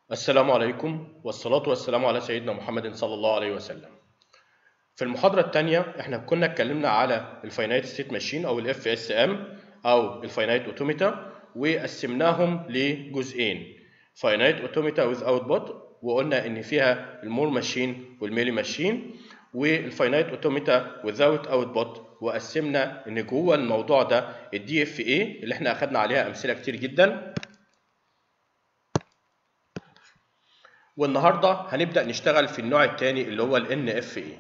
السلام عليكم والصلاة والسلام على سيدنا محمد صلى الله عليه وسلم. في المحاضرة الثانية احنا كنا اتكلمنا على الفاينايت ستيت ماشين او الاف اس ام او الفاينايت اوتوميتا وقسمناهم لجزئين فاينايت اوتوميتا ويز اوتبوت وقلنا ان فيها المور ماشين والميلي ماشين والفاينايت اوتوميتا without اوتبوت وقسمنا ان جوه الموضوع ده الدي اف اي اللي احنا اخدنا عليها امثله كتير جدا والنهارده هنبدا نشتغل في النوع الثاني اللي هو ال اف اي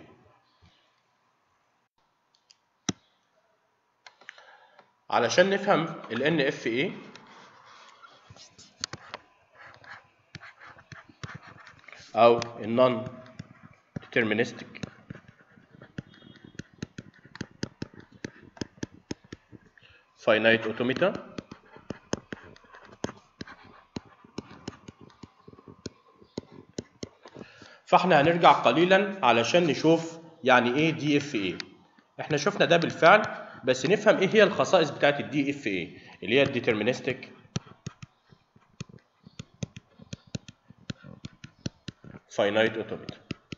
علشان نفهم ال اف اي او النون deterministic finite automata فاحنا هنرجع قليلا علشان نشوف يعني ايه دي اف اي احنا شفنا ده بالفعل بس نفهم ايه هي الخصائص بتاعت الدي اف اي اللي هي الديترمينستيك فاينايت اوتوميتا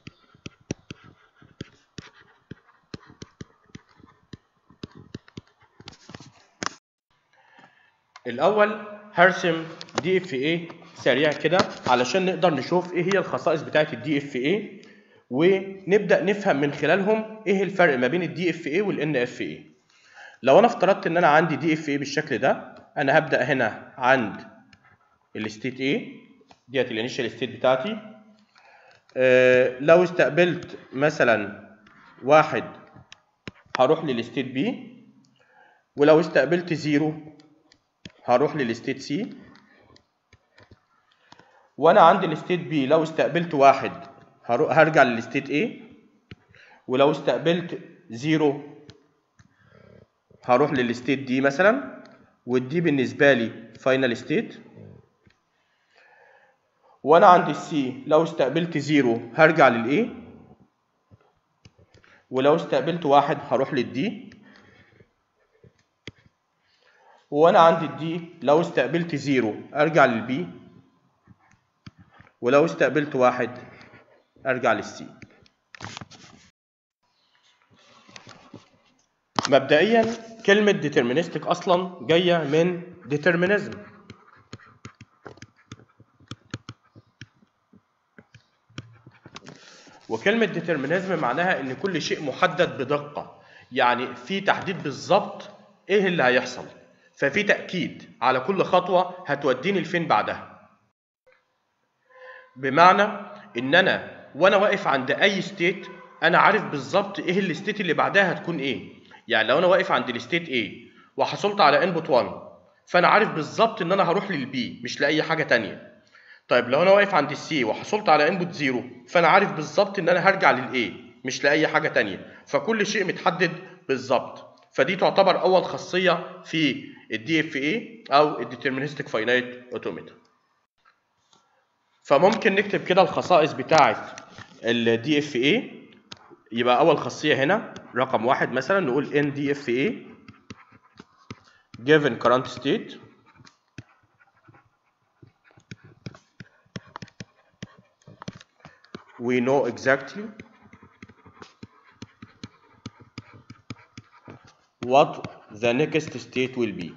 الاول هرسم دي اف اي سريع كده علشان نقدر نشوف ايه هي الخصائص بتاعت الدي اف اي ونبدا نفهم من خلالهم ايه الفرق ما بين الدي اف اي والان اف اي لو انا افترضت ان انا عندي دي اف اي بالشكل ده انا هبدا هنا عند الستيت اي ديت الانيشال ستيت بتاعتي أه لو استقبلت مثلا واحد هروح للستيت بي ولو استقبلت زيرو هروح للستيت سي وانا عندي الستيت بي لو استقبلت واحد هرجع للستيت A ولو استقبلت زيرو هروح للستيت دي مثلا والدي بالنسبه لي فاينل ستيت وانا عندي السي لو استقبلت زيرو هرجع للاي ولو استقبلت واحد هروح للدي وانا عندي الدي لو استقبلت زيرو ارجع للبي ولو استقبلت واحد ارجع للسي مبدئيا كلمة deterministic اصلا جاية من determinism وكلمة determinism معناها ان كل شيء محدد بدقة يعني في تحديد بالظبط ايه اللي هيحصل ففي تأكيد على كل خطوة هتوديني لفين بعدها بمعنى ان انا وانا واقف عند اي ستيت انا عارف بالظبط ايه الستيت اللي بعدها هتكون ايه يعني لو انا واقف عند الستيت A وحصلت على انبوت 1 فانا عارف بالظبط ان انا هروح للبي مش لاي حاجه تانية طيب لو انا واقف عند السي وحصلت على انبوت 0 فانا عارف بالظبط ان انا هرجع للاي مش لاي حاجه تانية فكل شيء متحدد بالظبط فدي تعتبر اول خاصيه في الدي اف اي او الديترمينستيك فاينايت اوتوميتا فممكن نكتب كده الخصائص بتاعه الدي اف اي يبقى اول خاصيه هنا رقم واحد مثلا نقول ان دي اف اي given current state we know exactly what the next state will be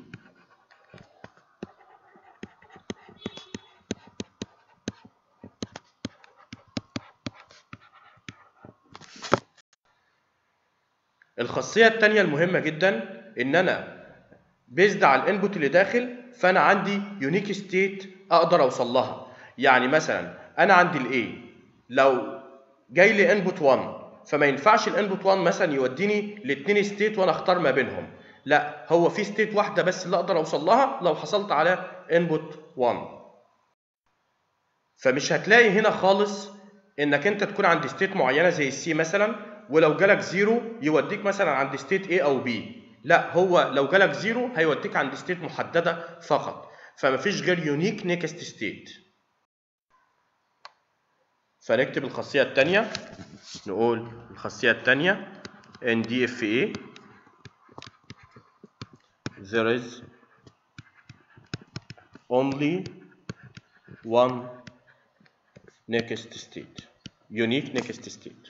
الخاصيه الثانيه المهمه جدا ان انا بيزد على الانبوت اللي داخل فانا عندي يونيك ستيت اقدر اوصل لها يعني مثلا انا عندي الاي لو جاي لي انبوت 1 فما ينفعش الانبوت 1 مثلا يوديني لاثنين ستيت وانا اختار ما بينهم لا هو في ستيت واحده بس اللي اقدر اوصل لها لو حصلت على انبوت 1 فمش هتلاقي هنا خالص انك انت تكون عند ستيت معينه زي السي مثلا ولو جالك زيرو يوديك مثلا عند ستيت A او B لا هو لو جالك زيرو هيوديك عند ستيت محدده فقط فمفيش غير يونيك نيكست ستيت فنكتب الخاصيه الثانيه نقول الخاصيه الثانيه ان دي اف اي there is only one next state unique next state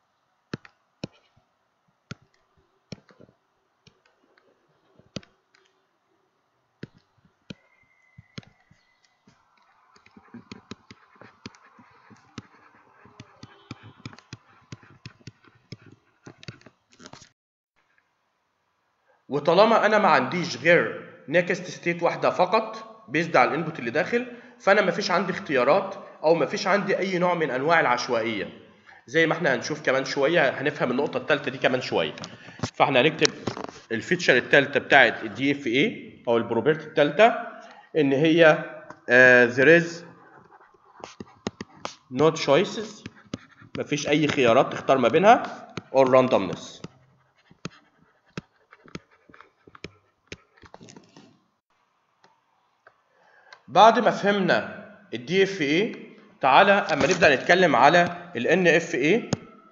وطالما انا ما عنديش غير نيكست ستيت واحده فقط بيزد على الانبوت اللي داخل فانا ما فيش عندي اختيارات او ما فيش عندي اي نوع من انواع العشوائيه زي ما احنا هنشوف كمان شويه هنفهم النقطه الثالثه دي كمان شويه فاحنا هنكتب الفيتشر الثالثه بتاعه الدي اف اي او البروبرتي الثالثه ان هي uh, there is no choices مفيش اي خيارات تختار ما بينها or randomness بعد ما فهمنا الدي اف اي تعالى اما نبدا نتكلم على الان اف اي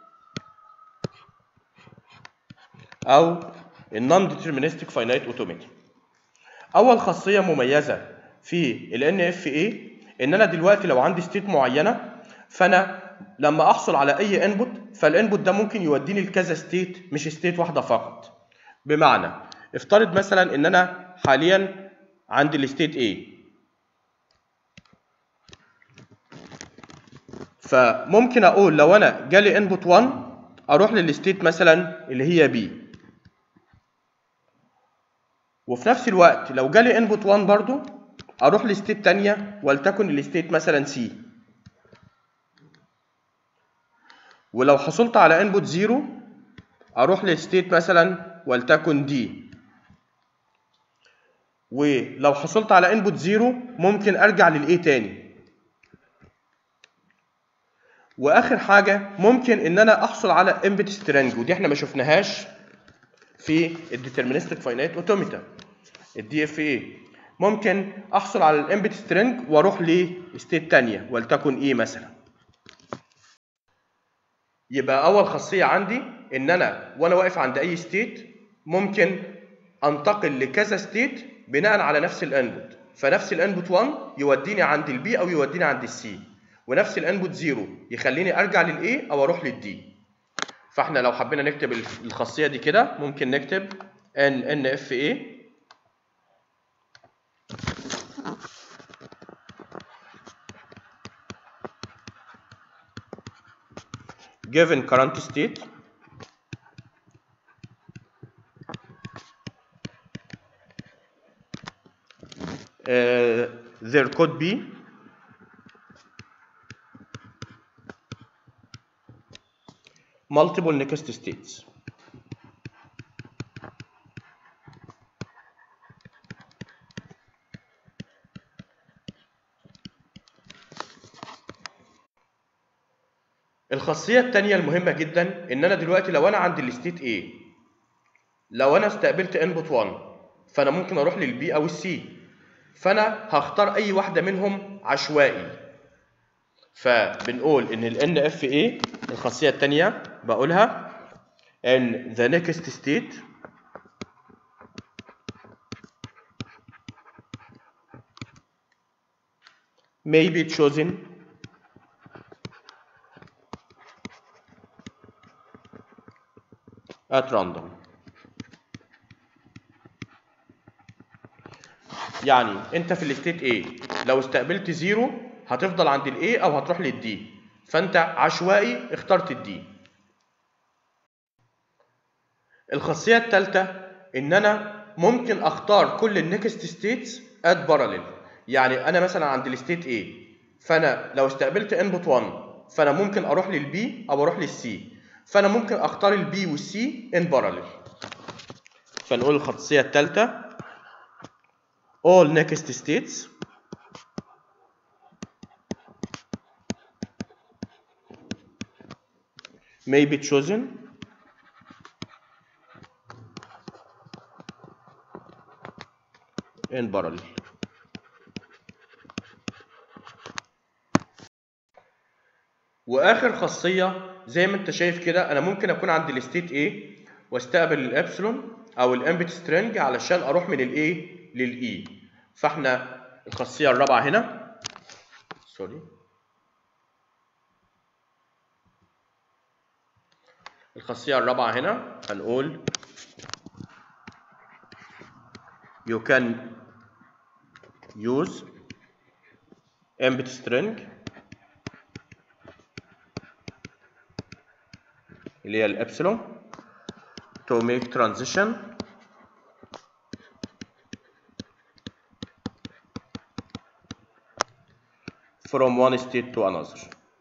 او النون ديترمينستيك فاينايت اوتوميتي اول خاصيه مميزه في الان اف اي ان انا دلوقتي لو عندي ستيت معينه فانا لما احصل على اي انبوت فالانبوت ده ممكن يوديني لكذا ستيت مش ستيت واحده فقط بمعنى افترض مثلا ان انا حاليا عندي الستيت A فممكن اقول لو انا جالي انبوت 1 اروح للستيت مثلا اللي هي بي وفي نفس الوقت لو جالي انبوت 1 برضو اروح لستيت تانية ولتكن الستيت مثلا سي ولو حصلت على انبوت 0 اروح لستيت مثلا ولتكن دي ولو حصلت على انبوت 0 ممكن ارجع للاي تاني واخر حاجه ممكن ان انا احصل على امبت سترينج ودي احنا ما شفناهاش في الديترمينستيك فاينايت اوتوميتا الدي اف اي ممكن احصل على الامبت سترينج واروح لستيت تانية ولتكن اي مثلا يبقى اول خاصيه عندي ان انا وانا واقف عند اي ستيت ممكن انتقل لكذا ستيت بناء على نفس الانبوت فنفس الانبوت 1 يوديني عند البي او يوديني عند السي ونفس الانبوت 0 يخليني ارجع للاي او اروح للدي فاحنا لو حبينا نكتب الخاصيه دي كده ممكن نكتب ان ان اف اي given current state uh, there could be multiple next states الخاصية التانية المهمة جدا إن أنا دلوقتي لو أنا عندي الستيت A لو أنا استقبلت انبوت 1 فأنا ممكن أروح للبي أو السي فأنا هختار أي واحدة منهم عشوائي فبنقول إن ال NFA الخاصية التانية بقولها إن the next state may be chosen at random يعني انت في الستيت A لو استقبلت زيرو هتفضل عند ال A او هتروح للدي فانت عشوائي اخترت الدي الخاصية الثالثة ان انا ممكن اختار كل النكست ستيتس ات باراليل يعني انا مثلا عند الستيت A فانا لو استقبلت انبوت 1 فانا ممكن اروح للبي او اروح للسي فانا ممكن اختار البي والسي ان باراليل فنقول الخاصيه الثالثه all next states may be chosen in parallel واخر خاصيه زي ما انت شايف كده انا ممكن اكون عند الستيت A واستقبل الابسلون او الامبت سترينج علشان اروح من الاي للاي فاحنا الخاصيه الرابعه هنا سوري الخاصية الرابعة هنا هنقول you can use empty string اللي هي الابسلون to make transition from one state to another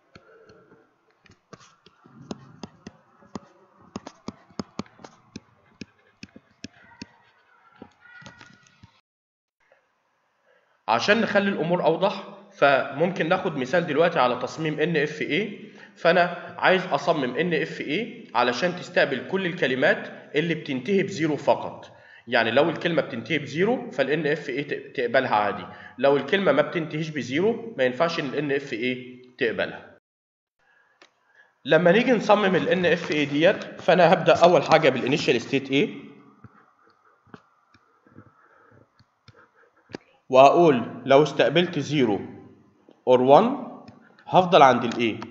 عشان نخلي الامور اوضح فممكن ناخد مثال دلوقتي على تصميم NFA فانا عايز اصمم NFA علشان تستقبل كل الكلمات اللي بتنتهي بزيرو فقط يعني لو الكلمه بتنتهي بزيرو فال NFA تقبلها عادي لو الكلمه ما بتنتهيش بزيرو ما ينفعش ان ال NFA تقبلها لما نيجي نصمم ال NFA ديت فانا هبدا اول حاجه بالانيشال ستيت A وهقول لو استقبلت 0 or 1 هفضل عند ال A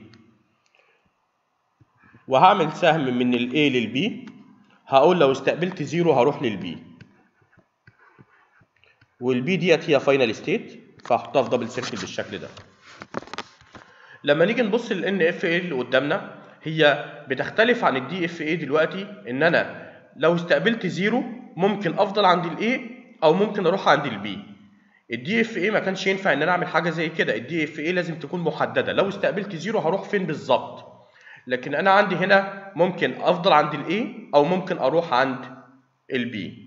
وهعمل سهم من ال A لل B هقول لو استقبلت 0 هروح لل B وال B ديت هي فاينل ستيت فهحطها في دبل سيركل بالشكل ده لما نيجي نبص لل NFA اللي قدامنا هي بتختلف عن الدي اف اي دلوقتي ان انا لو استقبلت 0 ممكن افضل عند ال A او ممكن اروح عند ال B الدي اف اي ما كانش ينفع ان انا اعمل حاجه زي كده الدي اف اي لازم تكون محدده لو استقبلت زيرو هروح فين بالظبط لكن انا عندي هنا ممكن افضل عند الاي او ممكن اروح عند البي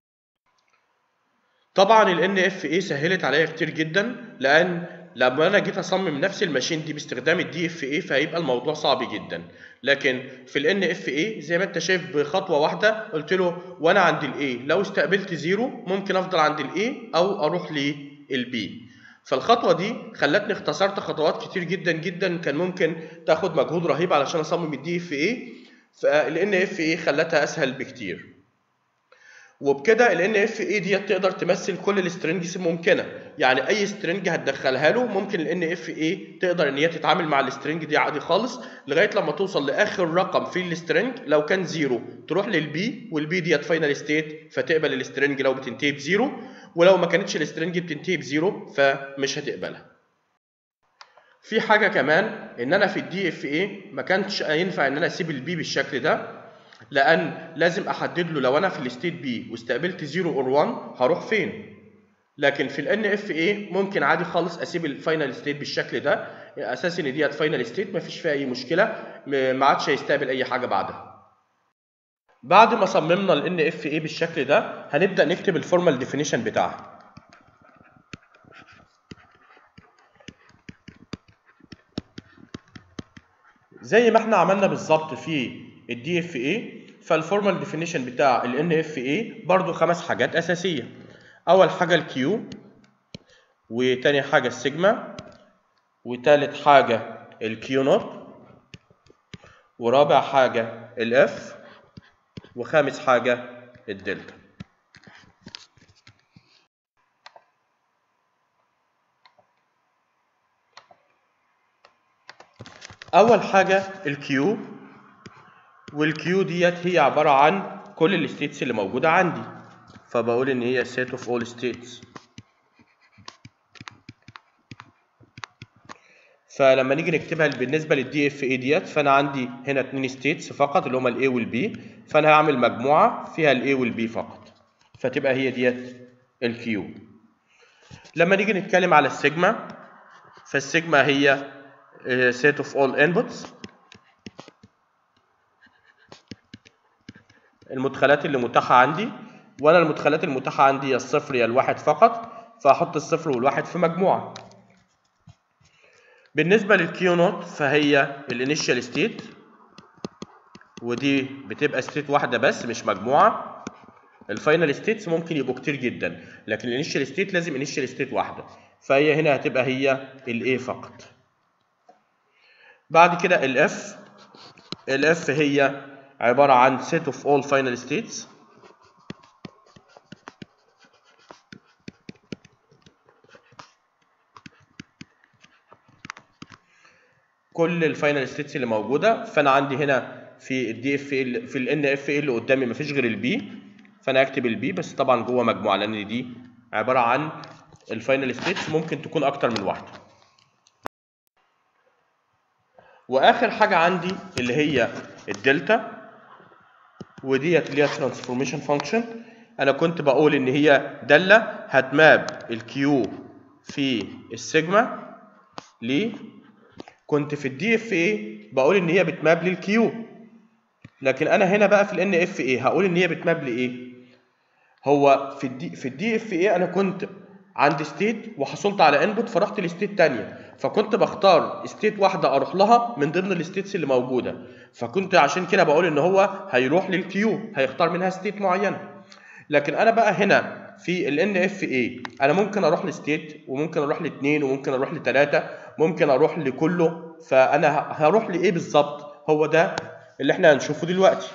طبعا ال اف اي سهلت عليا كتير جدا لان لما انا جيت اصمم نفس الماشين دي باستخدام الدي اف اي فهيبقى الموضوع صعب جدا لكن في الان اف اي زي ما انت شايف بخطوه واحده قلت له وانا عند الاي لو استقبلت زيرو ممكن افضل عند الاي او اروح للبي فالخطوه دي خلتني اختصرت خطوات كتير جدا جدا كان ممكن تاخد مجهود رهيب علشان اصمم الدي اف اي فالان اف اي خلتها اسهل بكتير وبكده ال NFA ديت تقدر تمثل كل السترنجز الممكنه يعني اي سترنج هتدخلها له ممكن ال NFA تقدر ان هي تتعامل مع السترنج دي عادي خالص لغايه لما توصل لاخر رقم في السترنج لو كان زيرو تروح للبي والبي ديت فاينل ستيت فتقبل السترنج لو بتنتهي بزيرو ولو ما كانتش السترنج بتنتهي بزيرو فمش هتقبلها في حاجه كمان ان انا في الدي اف اي ما كانش ينفع ان انا اسيب البي بالشكل ده لان لازم احدد له لو انا في الستيت بي واستقبلت 0 اور 1 هروح فين لكن في الان اف اي ممكن عادي خالص اسيب الفاينل ستيت بالشكل ده اساس ان ديت فاينل ستيت مفيش فيها اي مشكله ما عادش هيستقبل اي حاجه بعدها بعد ما صممنا الان اف اي بالشكل ده هنبدا نكتب الفورمال ديفينيشن بتاعها زي ما احنا عملنا بالظبط في الدي اف اي فالفورمال ديفينيشن بتاع الان اف اي برضو خمس حاجات اساسيه اول حاجه الكيو وتاني حاجه السيجما وتالت حاجه الكيو نوت ورابع حاجه الاف وخامس حاجه الدلتا اول حاجه الكيو والكيو ديت هي عباره عن كل الستيتس اللي موجوده عندي فبقول ان هي set of all states فلما نيجي نكتبها بالنسبه للدي اف اي ديت فانا عندي هنا اتنين ستيتس فقط اللي هما الاي والبي فانا هعمل مجموعه فيها الاي والبي فقط فتبقى هي ديت الكيو لما نيجي نتكلم على السيجما فالسيجما هي set of all inputs المدخلات اللي متاحة عندي وأنا المدخلات المتاحة عندي يا الصفر يا الواحد فقط فهحط الصفر والواحد في مجموعة بالنسبة للكيو نوت فهي الانيشال ستيت ودي بتبقى ستيت واحدة بس مش مجموعة الفاينل ستيتس ممكن يبقوا كتير جدا لكن الانيشال ستيت لازم انيشال ستيت واحدة فهي هنا هتبقى هي الاي فقط بعد كده الاف الاف هي عبارة عن set of all final states كل الفاينل ستيتس اللي موجودة فأنا عندي هنا في الدي اف ال في الان اف اللي قدامي مفيش غير البي فانا هكتب البي بس طبعا جوه مجموعه لان دي عباره عن الفاينل ستيتس ممكن تكون اكتر من واحده واخر حاجه عندي اللي هي الدلتا وديت اللي هي ترانسفورميشن فانكشن انا كنت بقول ان هي داله هتماب الكيو في السيجما ليه كنت في الدي اف اي بقول ان هي بتماب للكيو لكن انا هنا بقى في الان اف اي هقول ان هي بتماب لايه هو في الدي في الدي اف اي انا كنت عندي ستيت وحصلت على انبوت فرحت لستيت تانية فكنت بختار ستيت واحدة اروح لها من ضمن الستيتس اللي موجودة فكنت عشان كده بقول ان هو هيروح للكيو هيختار منها ستيت معينة لكن انا بقى هنا في ال ان اف اي انا ممكن اروح لستيت وممكن اروح لاثنين وممكن اروح لثلاثة ممكن اروح لكله فانا هروح لايه بالظبط هو ده اللي احنا هنشوفه دلوقتي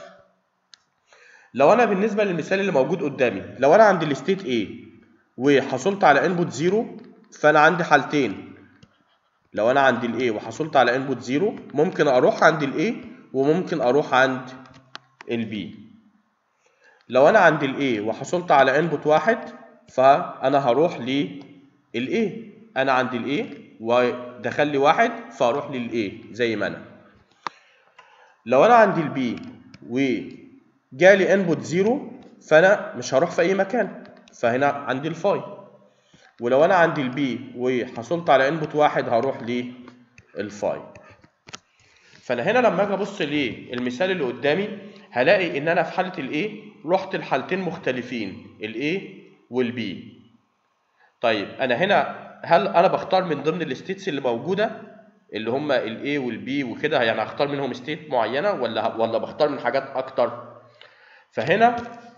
لو انا بالنسبه للمثال اللي موجود قدامي لو انا عند الستيت A وحصلت على انبوت زيرو فانا عندي حالتين لو انا عند الاي وحصلت على انبوت زيرو ممكن اروح عند الاي وممكن اروح عند البي لو انا عند الاي وحصلت على انبوت واحد فانا هروح للاي انا عند الاي ودخل لي واحد فاروح للاي زي ما انا لو انا عند البي وجالي انبوت زيرو فانا مش هروح في اي مكان فهنا عندي الفاي ولو انا عندي البي وحصلت على انبوت واحد هروح للفاي فانا هنا لما اجي ابص للمثال اللي قدامي هلاقي ان انا في حاله الاي رحت لحالتين مختلفين الاي والبي طيب انا هنا هل انا بختار من ضمن الستيتس اللي موجوده اللي هم الاي والبي وكده يعني هختار منهم ستيت معينه ولا ولا بختار من حاجات اكتر فهنا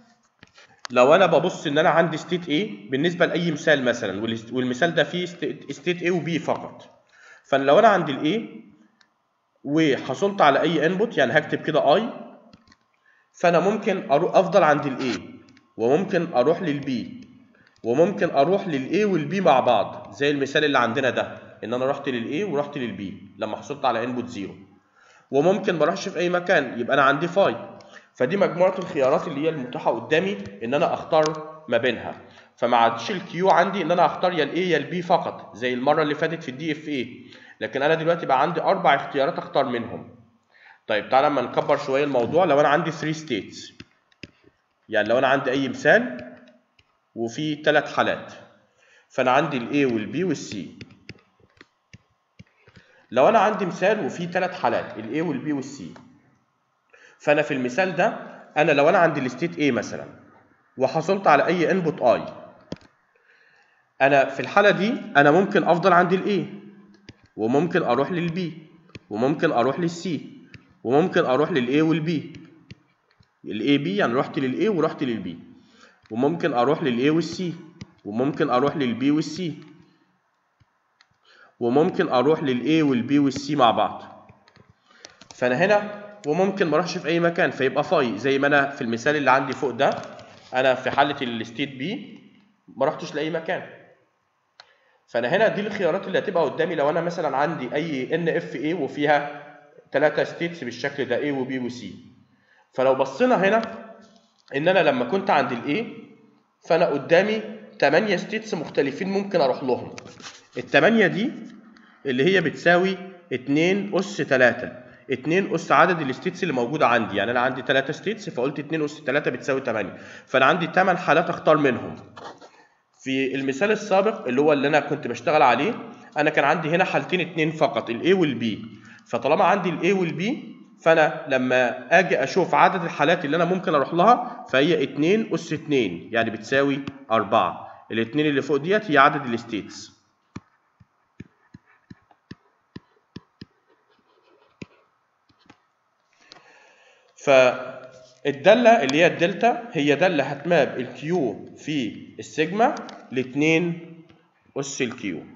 لو انا ببص ان انا عندي ستيت A بالنسبه لاي مثال مثلا والمثال ده فيه ستيت A وB فقط فلو انا عندي الاي وحصلت على اي انبوت يعني هكتب كده اي فانا ممكن أروح افضل عند الاي وممكن اروح للبي وممكن اروح للاي والبي مع بعض زي المثال اللي عندنا ده ان انا رحت للاي ورحت للبي لما حصلت على انبوت زيرو وممكن ما اروحش في اي مكان يبقى انا عندي فاي فدي مجموعه الخيارات اللي هي المتاحه قدامي ان انا اختار ما بينها فما عادش الكيو عندي ان انا اختار يا الاي يا البي فقط زي المره اللي فاتت في الدي اف اي لكن انا دلوقتي بقى عندي اربع اختيارات اختار منهم طيب تعالى اما نكبر شويه الموضوع لو انا عندي 3 ستيتس يعني لو انا عندي اي مثال وفي ثلاث حالات فانا عندي الاي والبي والسي لو انا عندي مثال وفي ثلاث حالات الاي والبي والسي فانا في المثال ده انا لو انا عندي الستيت A مثلا وحصلت على اي انبوت اي انا في الحاله دي انا ممكن افضل عند الاي وممكن اروح للبي وممكن اروح للسي وممكن اروح للاي والبي الاي بي يعني رحت للاي ورحت للبي وممكن اروح للاي والسي وممكن اروح للبي والسي وممكن اروح للاي والبي والسي مع بعض فانا هنا وممكن ما اروحش في اي مكان فيبقى فاي زي ما انا في المثال اللي عندي فوق ده انا في حاله الستيت بي ما رحتش لاي مكان فانا هنا دي الخيارات اللي هتبقى قدامي لو انا مثلا عندي اي ان اف اي وفيها ثلاثه ستيتس بالشكل ده A وبي وسي فلو بصينا هنا ان انا لما كنت عند الاي فانا قدامي 8 ستيتس مختلفين ممكن اروح لهم الثمانيه دي اللي هي بتساوي 2 اس 3 2 اس عدد الستيتس اللي موجوده عندي يعني انا عندي 3 ستيتس فقلت 2 اس 3 بتساوي 8 فانا عندي 8 حالات اختار منهم في المثال السابق اللي هو اللي انا كنت بشتغل عليه انا كان عندي هنا حالتين اتنين فقط الاي والبي فطالما عندي الاي والبي فانا لما اجي اشوف عدد الحالات اللي انا ممكن اروح لها فهي 2 اس 2 يعني بتساوي 4 الاثنين اللي فوق ديت هي عدد الستيتس فالدالة اللي هي الدلتا هي دالة هتماب الكيو في السيجما لاتنين أس الكيو